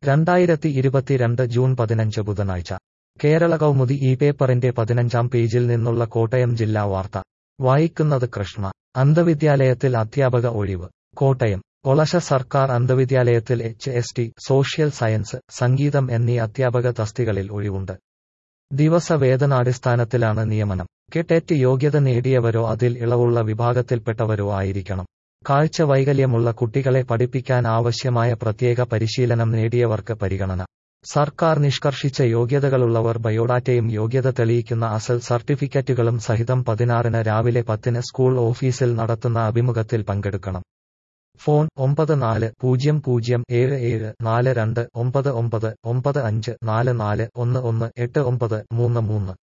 രണ്ടായിരത്തി ഇരുപത്തിരണ്ട് ജൂൺ പതിനഞ്ച് ബുധനാഴ്ച കേരള കൗമുദി ഈ പേപ്പറിന്റെ പതിനഞ്ചാം പേജിൽ നിന്നുള്ള കോട്ടയം ജില്ലാ വാർത്ത വായിക്കുന്നത് കൃഷ്ണ അന്ധവിദ്യാലയത്തിൽ അധ്യാപക ഒഴിവ് കോട്ടയം ഒളശ സർക്കാർ അന്ധവിദ്യാലയത്തിൽ H S T social science സംഗീതം എന്നീ അധ്യാപക തസ്തികളിൽ ഒഴിവുണ്ട് ദിവസ വേതനാടിസ്ഥാനത്തിലാണ് നിയമനം കെട്ടേറ്റ് യോഗ്യത നേടിയവരോ അതിൽ ഇളവുള്ള വിഭാഗത്തിൽപ്പെട്ടവരോ ആയിരിക്കണം കാഴ്ച വൈകല്യമുള്ള കുട്ടികളെ പഠിപ്പിക്കാൻ ആവശ്യമായ പ്രത്യേക പരിശീലനം നേടിയവർക്ക് പരിഗണന സർക്കാർ നിഷ്കർഷിച്ച യോഗ്യതകളുള്ളവർ ബയോഡാറ്റയും യോഗ്യത തെളിയിക്കുന്ന അസൽ സർട്ടിഫിക്കറ്റുകളും സഹിതം പതിനാറിന് രാവിലെ പത്തിന് സ്കൂൾ ഓഫീസിൽ നടത്തുന്ന അഭിമുഖത്തിൽ പങ്കെടുക്കണം ഫോൺ ഒമ്പത് നാല് പൂജ്യം പൂജ്യം ഏഴ് ഏഴ് നാല് രണ്ട് ഒമ്പത് ഒമ്പത് ഒമ്പത് അഞ്ച് നാല് നാല് ഒന്ന് ഒന്ന് എട്ട് ഒമ്പത് മൂന്ന് മൂന്ന്